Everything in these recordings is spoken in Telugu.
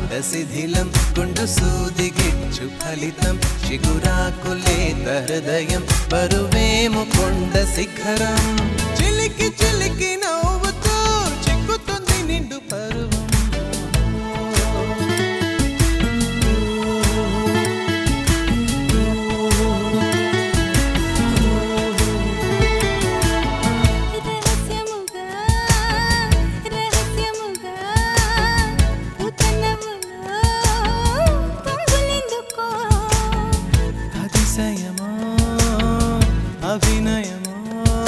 మాట శిథిలం గుండు సూది గిచ్చు ఫలితం చిగురాకులేత హృదయం బరువేము కొండ శిఖరం చిలికి చిలికి నవ్వుతూ చిక్కుతుంది నిండు పరువం రహస్యముగా రహస్యముగా ఉతనములో పొంగులెందుకో అతిశయమో అభినయమో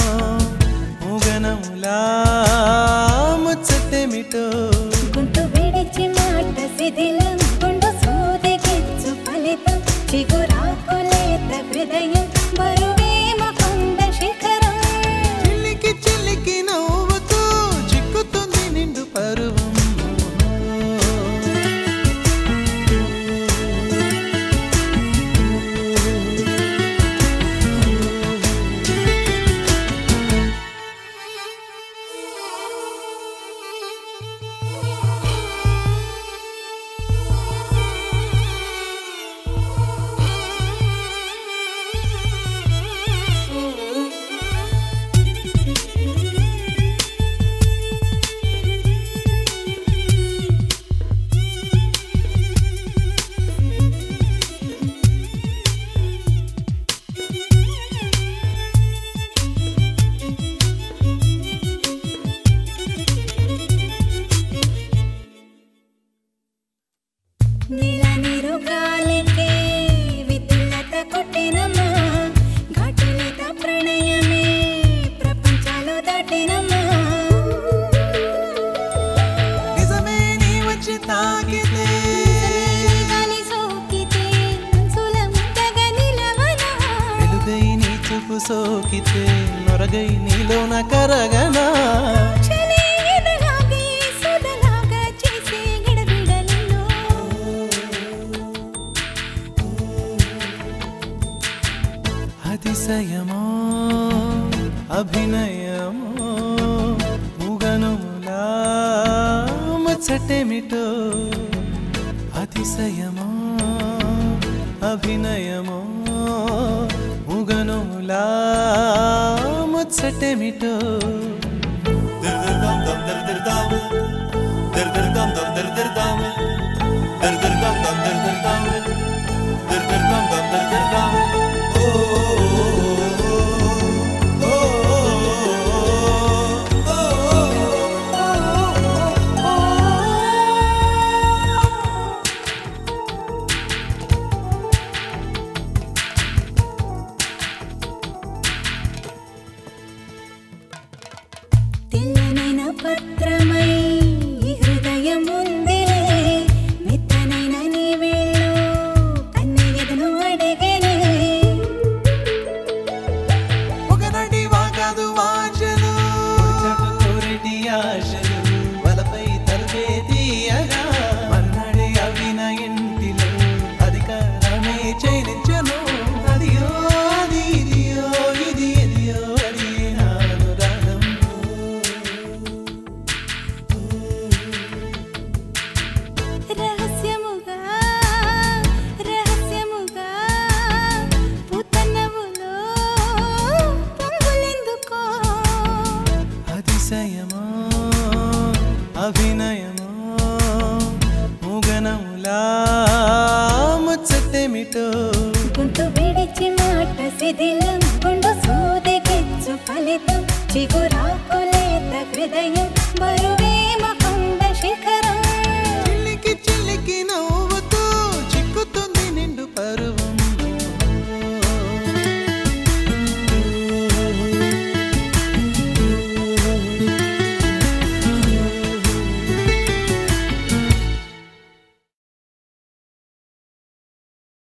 ముగనములా ముచ్చటేమిటో గుంటు విడిచి మాట శిథిలం గుండు సూది గిచ్చు ఫలితం చిగురాకులేత హృదయం బరువేమ కొండ శిఖరం చిలికి చిలికి నవ్వుతూ చిక్కుతుంది నిండు పరువం నీల నీరు గాలికే విద్యుల్లత కొట్టినమ్మా ఘాటులేత ప్రణయమే ప్రపంచాలు దాటినమ్మా నిజమే నీ వచ్చి తాకితే గాలి సోకితే మనసుల ముద్దగా నిలవనా వెలుగై నీ చూపు సోకితే నొరగై నీలోన కరగనా చలే ఎదలాగే సుధలాగా చేసే గిడబిడలలో అతిశయమో అభినయమో ముగనుములా ముచ్చటేమిటో అతిశయమో అభినయమో ముగనుములా ముచ్చటేమిటో తెల్లనైన పత్రమై ఈ హృదయం ఉందిలే మెత్తనైన నీ వేళ్ళు కన్నయ్యదను అడిగనే ఒకనాటి వాకాదు వాంఛలు పొడిచాటు కోరేటి ఆశలు వలపై తలపే తీయగా మర్నాడే అవిన ఇంటిలో అధికారమే చైనించను అదియో అది ఇదియో ఇది ఎదియో అది నానురాగం రహస్యముగా రహస్యముగా పుతనములో పొంగులెందుకో అతిశయమో అభినయమో ముగనములా ముచ్చటేమిటో గుంటు విడిచి మాట శిథిలం గుండు సూది గిచ్చు ఫలితం చిగురాకులేత హృదయం బరువే